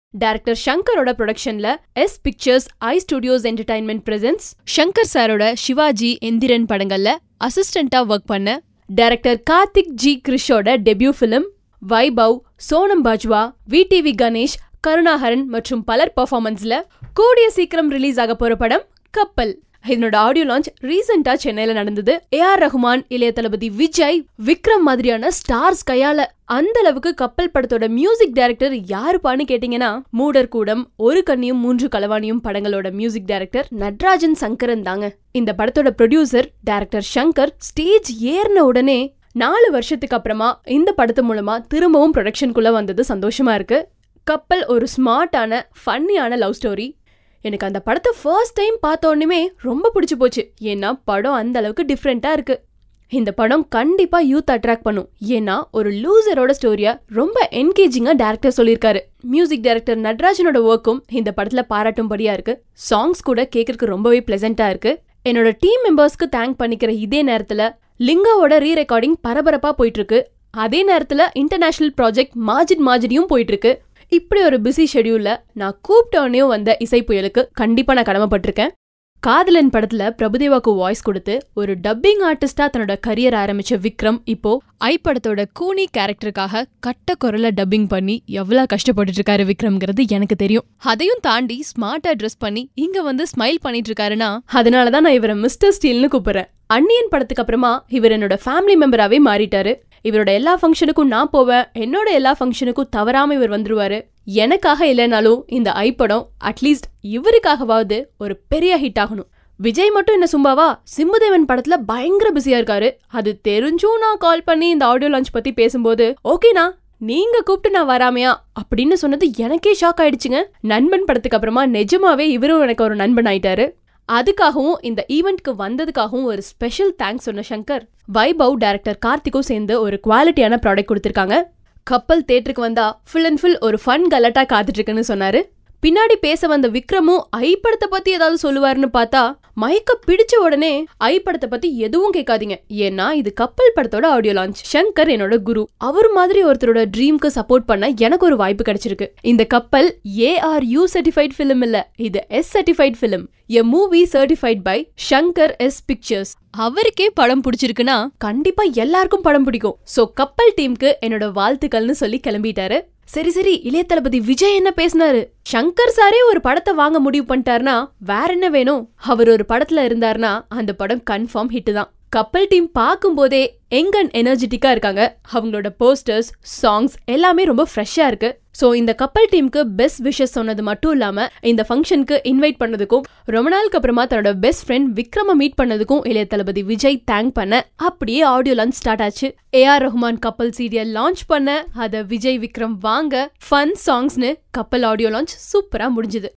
director ஷங்கரோட ப்ரொடக்ஷன்ல S pictures I studios entertainment presents Shankar சாரோட சிவாஜி எந்திரன் படங்கள்ல அசிஸ்டண்டா ஒர்க் பண்ண டைரக்டர் கார்த்திக் ஜி கிரிஷோட debut film Vaibhav Sonam Bajwa VTV Ganesh Karunakaran மற்றும் பலர் பெர்ஃபார்மன்ஸ்ல கூடிய சீக்கிரம் ரிலீஸ் ஆக போற படம் கப்பல் இதனோட ஆடியோ லான்ச் ரீசெண்டா சென்னையில நடந்தது ஏ ஆர் ரஹ்மான் இளைய தளபதி விஜய் விக்ரம் மாதிரியான ஸ்டார்ஸ் கையால அந்த அளவுக்கு கப்பல் படத்தோட மியூசிக் டைரக்டர் யாருப்பான்னு கேட்டீங்கன்னா மூடர் கூடம் ஒரு கண்ணியும் மூன்று களவாணியும் படங்களோட மியூசிக் டைரக்டர் நட்ராஜன் சங்கரன் தாங்க இந்த படத்தோட ப்ரொடியூசர் டைரக்டர் சங்கர் ஸ்டேஜ் ஏறின உடனே நாலு வருஷத்துக்கு அப்புறமா இந்த படத்து மூலமா திரும்பவும் ப்ரொடக்ஷனுக்குள்ள வந்தது சந்தோஷமா இருக்கு கப்பல் ஒரு ஸ்மார்ட்டான ஃபன்னியான லவ் ஸ்டோரி எனக்கு அந்த படத்தை ஃபர்ஸ்ட் டைம் பார்த்த உடனே ரொம்ப பிடிச்சி போச்சு ஏன்னா படம் அந்த அளவுக்கு டிஃப்ரெண்ட்டாக இருக்கு இந்த படம் கண்டிப்பா யூத் அட்ராக்ட் பண்ணும் ஏன்னா ஒரு லூசரோட ஸ்டோரியா ரொம்ப என்கேஜிங்கா டேரக்டர் சொல்லியிருக்காரு மியூசிக் டைரக்டர் நட்ராஜனோட ஒர்க்கும் இந்த படத்துல பாராட்டும்படியா இருக்கு சாங்ஸ் கூட கேட்கறதுக்கு ரொம்பவே பிளசண்டா இருக்கு என்னோட டீம் மெம்பர்ஸ்க்கு தேங்க் பண்ணிக்கிற இதே நேரத்துல லிங்காவோட ரீ ரெக்கார்டிங் பரபரப்பா போயிட்டு இருக்கு அதே நேரத்துல இன்டர்நேஷனல் ப்ராஜெக்ட் மாஜிட் மாஜிடியும் போயிட்டு இருக்கு இப்படி ஒரு பிஸி ஷெடியூல்ல நான் கூப்பிட்டோடனே வந்த இசை புயலுக்கு கண்டிப்பா நான் கடமைப்பட்டிருக்கேன் காதலன் படத்துல பிரபுதேவாக்கு வாய்ஸ் கொடுத்து ஒரு டப்பிங் ஆர்டிஸ்டா தன்னோட கரியர் ஆரம்பிச்ச விக்ரம் இப்போ ஐ படத்தோட கூனி கேரக்டருக்காக கட்ட குரல டப்பிங் பண்ணி எவ்வளவு கஷ்டப்பட்டுட்டு இருக்காரு விக்ரம்ங்கிறது எனக்கு தெரியும் அதையும் தாண்டி ஸ்மார்ட்டா ட்ரெஸ் பண்ணி இங்க வந்து ஸ்மைல் பண்ணிட்டு இருக்காருன்னா அதனாலதான் நான் இவரை மிஸ்டர் ஸ்டீல்னு கூப்பிடுறேன் அன்னியன் படத்துக்கு அப்புறமா இவர் என்னோட ஃபேமிலி மெம்பராவே மாறிட்டாரு இவரோட எல்லா ஃபங்க்ஷனுக்கும் நான் போவேன் என்னோட எல்லா ஃபங்க்ஷனுக்கும் தவறாம இவர் வந்துருவாரு எனக்காக இல்லைனாலும் இந்த ஐ படம் அட்லீஸ்ட் இவருக்காகவாவது ஒரு பெரிய ஹிட் ஆகணும் விஜய் மட்டும் என்ன சும்மாவா சிம்புதேவன் படத்துல பயங்கர பிஸியா இருக்காரு அது தெரிஞ்சும் நான் கால் பண்ணி இந்த ஆடியோ லான்ச் பத்தி பேசும்போது ஓகேனா நீங்க கூப்பிட்டு நான் வராமையா அப்படின்னு சொன்னது எனக்கே ஷாக் ஆயிடுச்சுங்க நண்பன் படத்துக்கு அப்புறமா நிஜமாவே இவரும் எனக்கு ஒரு நண்பன் ஆயிட்டாரு அதுக்காகவும் இந்த ஈவெண்ட்க்கு வந்ததுக்காகவும் ஒரு ஸ்பெஷல் தேங்க்ஸ் சொன்ன சங்கர் வைபவ் டைரக்டர் கார்த்திக்கும் சேர்ந்து ஒரு குவாலிட்டியான ப்ராடக்ட் கொடுத்துருக்காங்க கப்பல் தேட்டருக்கு வந்தா ஃபுல் அண்ட் ஃபுல் ஒரு ஃபன் கலட்டா காத்துட்டு இருக்குன்னு சொன்னாரு பின்னாடி பேச வந்த விக்ரமும் ஐ படத்தை பத்தி ஏதாவது சொல்லுவாருன்னு பார்த்தா மயக்க பிடிச்ச உடனே ஐ படத்தை பத்தி எதுவும் கேட்காதீங்க ஏன்னா இது கப்பல் படத்தோட ஆடியோ லான்ச் சங்கர் என்னோட குரு அவர் மாதிரி ஒருத்தரோட ட்ரீம்க்கு சப்போர்ட் பண்ண எனக்கு ஒரு வாய்ப்பு கிடைச்சிருக்கு இந்த கப்பல் ஏஆர்யூ சர்டிஃபைட் ஃபிலிம் இல்ல இது S certified film A movie certified by Shankar S pictures அவருக்கே படம் பிடிச்சிருக்குன்னா கண்டிப்பா எல்லாருக்கும் படம் பிடிக்கும் சோ கப்பல் டீமுக்கு என்னோட வாழ்த்துக்கள்னு சொல்லி கிளம்பிட்டாரு சரி சரி இளைய தளபதி விஜய் என்ன பேசினாரு சங்கர் சாரே ஒரு படத்தை வாங்க முடிவு பண்ணிட்டாருனா வேற என்ன வேணும் அவர் ஒரு படத்துல இருந்தாருனா அந்த படம் கன்ஃபார்ம் ஹிட் தான் கப்பல் டீம் பார்க்கும்போதே எங்க எனர்ஜெட்டிக்கா இருக்காங்க அவங்களோட போஸ்டர்ஸ் சாங்ஸ் எல்லாமே ரொம்ப ஃப்ரெஷ்ஷா இருக்கு ஸோ இந்த கப்பல் டீமுக்கு பெஸ்ட் விஷஸ் சொன்னது மட்டும் இல்லாம இந்த ஃபங்க்ஷனுக்கு இன்வைட் பண்ணதுக்கும் ரொம்ப நாளுக்கு அப்புறமா தன்னோட பெஸ்ட் ஃப்ரெண்ட் விக்ரம மீட் பண்ணதுக்கும் இளைய தளபதி விஜய் தேங்க் பண்ண அப்படியே ஆடியோ லான்ச் ஸ்டார்ட் ஆச்சு ஏ ஆர் ரஹ்மான் கப்பல் சீரியல் லான்ச் பண்ண அதை விஜய் விக்ரம் வாங்க ஃபன் சாங்ஸ்னு கப்பல் ஆடியோ லான்ச் சூப்பரா முடிஞ்சுது